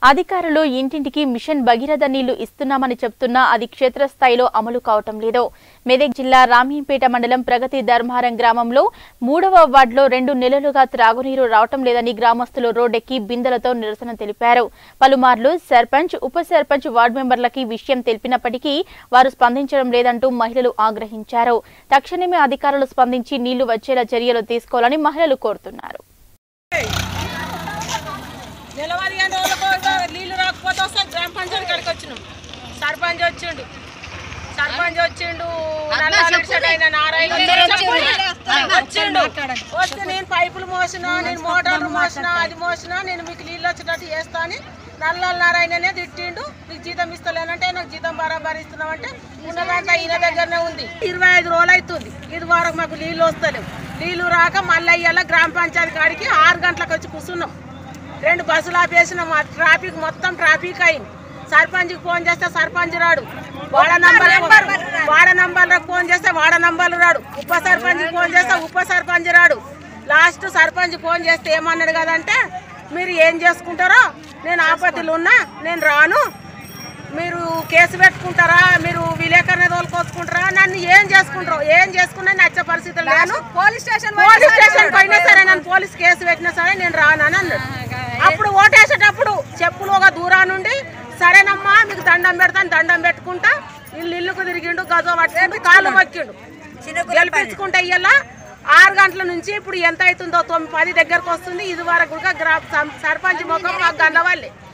అధికారులు ఇంటింటికి మిషన్ భగీరథ నీళ్లు ఇస్తున్నామని చెప్తున్నా అది క్షేత్రస్థాయిలో అమలు కావటం లేదు మెదక్ జిల్లా రామీంపేట మండలం ప్రగతి ధర్మారం గ్రామంలో మూడవ వార్డులో రెండు నెలలుగా త్రాగునీరు రావటం లేదని గ్రామస్తులు రోడ్డెక్కి బిందెలతో నిరసన తెలిపారు పలుమార్లు సర్పంచ్ ఉప సర్పంచ్ వార్డు మెంబర్లకి విషయం తెలిపినప్పటికీ వారు స్పందించడం లేదంటూ మహిళలు ఆగ్రహించారు తక్షణమే అధికారులు స్పందించి నీళ్లు వచ్చేలా చర్యలు తీసుకోవాలని మహిళలు కోరుతున్నారు నెలవారి ఎన్ని రోజులకు నీళ్లు రాకపోతే వస్తే గ్రామ పంచాయతీ కాడికి వచ్చినాం సర్పంచ్ వచ్చిండు సర్పంచ్ వచ్చిండు నల్లారెడ్డి నారాయణ వచ్చిండు వస్తే నేను పైపులు మోసినా నేను మోటార్లు మోసినా అది మోసినా నేను మీకు నీళ్ళు వచ్చేటట్టు చేస్తా అని నల్లాల నారాయణనే తిట్టిండు నీకు జీతం ఇస్తలేనంటే నాకు జీతం బరాబర్ ఇస్తున్నామంటే ఉన్నదంతా ఈయన దగ్గరనే ఉంది ఇరవై ఐదు రోజులు అవుతుంది ఇది వరకు మాకు నీళ్ళు వస్తలేవు నీళ్ళు రాక మళ్ళీ ఇవాళ గ్రామ పంచాయతీ కాడికి ఆరు గంటలకు వచ్చి కూర్చున్నాం రెండు బస్సులు ఆపేసినాం ఆ ట్రాఫిక్ మొత్తం ట్రాఫిక్ అయింది సర్పంచ్కి ఫోన్ చేస్తే సర్పంచ్ రాడు వాడ నంబర్ వాడ నంబర్లకు ఫోన్ చేస్తే వాడ నంబర్లు రాడు ఉప సర్పంచ్కి ఫోన్ చేస్తే ఉప సర్పంచ్ రాడు లాస్ట్ సర్పంచ్ ఫోన్ చేస్తే ఏమన్నాడు కదంటే మీరు ఏం చేసుకుంటారో నేను ఆపత్తిలో ఉన్నా నేను రాను మీరు కేసు పెట్టుకుంటారా మీరు విలేకరణ తోలుకొచ్చుకుంటారా నన్ను ఏం చేసుకుంటారు ఏం చేసుకున్నా నచ్చే పరిస్థితులు లేను పోలీస్ స్టేషన్ పోలీస్ స్టేషన్ పోయినా సరే నన్ను పోలీస్ కేసు పెట్టినా సరే నేను రానని అన్నాడు అప్పుడు ఓటేసేటప్పుడు చెప్పులు ఒక దూరం నుండి సరేనమ్మా మీకు దండం పెడతాను దండం పెట్టుకుంటా ఇల్లు ఇల్లుకు తిరిగిండు గజ పట్టుకుంటూ కాళ్ళు మొక్కిండు గెలిపించుకుంటే ఇయ్యాల ఆరు గంటల నుంచి ఇప్పుడు ఎంత అవుతుందో తొమ్మిది పది దగ్గరకు వస్తుంది ఇది వరకు కూడా గ్రా- సం- సర్పంచ్ ముఖం మాకు గండవాళ్ళే